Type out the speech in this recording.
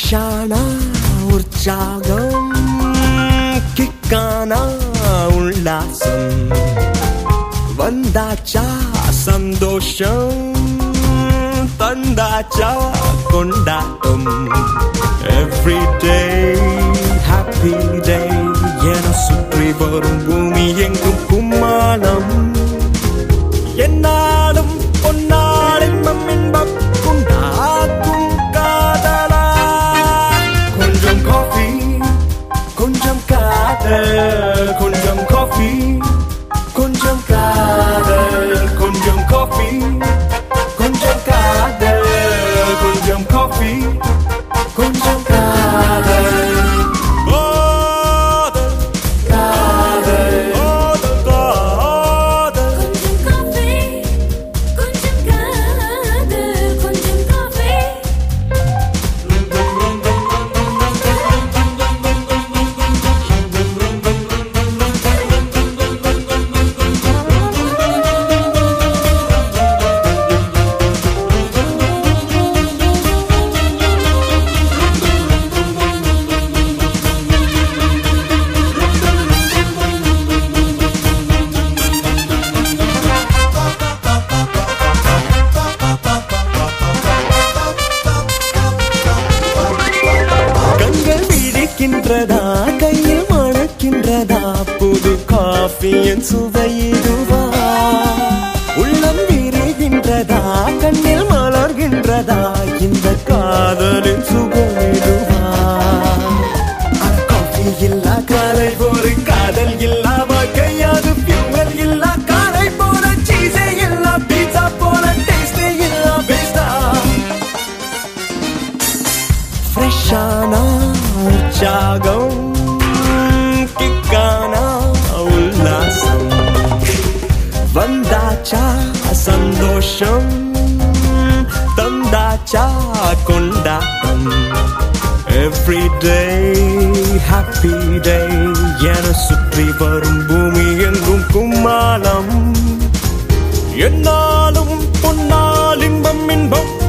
ஃப்ரெஷ்ஷான உற்சாகம் கிக்கான உல்லாசம் வந்தாச்சா சந்தோஷம் தந்தாச்சா கொண்டாட்டம் எவ்ரி டே ஹாப்பி டே என சுற்றி வரும் பூமி எங்கும் கும்மாளம் என்னாலும் பொன்னாளின் இன்பம் உண்டாக்கும் காதலா கொஞ்சம் காஃபி கொஞ்சம் காதல் கொஞ்சம் காஃபி கொஞ்சம் காதல் கொஞ்சம் காஃபி கொஞ்சம் காதல் கொஞ்சம் காஃபி கொஞ்சம் காதல் காதல் காதல் காதல் கொஞ்சம் காஃபி கொஞ்சம் காதல் கொஞ்சம் காஃபி கண்கள் விழிக்கின்றதா கையில் மணக்கின்றதா புது காஃபியின் சுவையிடுவா உள்ளம் விரிகின்றதா கண்ணில் மலர்கின்றதா இந்த காதலின் சுகமிடுவா அட காஃபி இல்லா காலை ஒரு காதல் இல்லா வாழ்க்கை அது fuel இல்லா காரை போல சீஸே இல்லா பீட்சா போல டேஸ்டே இல்லா பேஸ்டா ஃப்ரெஷ்ஷான உற்சாகம் கிக்கான உல்லாசம் வந்தாச்சா சந்தோஷம் தந்தாச்சா கொண்டாட்டம் எவ்ரி டே ஹாப்பி டே என சுற்றி வரும் பூமி எங்கும் கும்மாளம் என்னாலும் பொன்னால் இன்பம் இன்பம்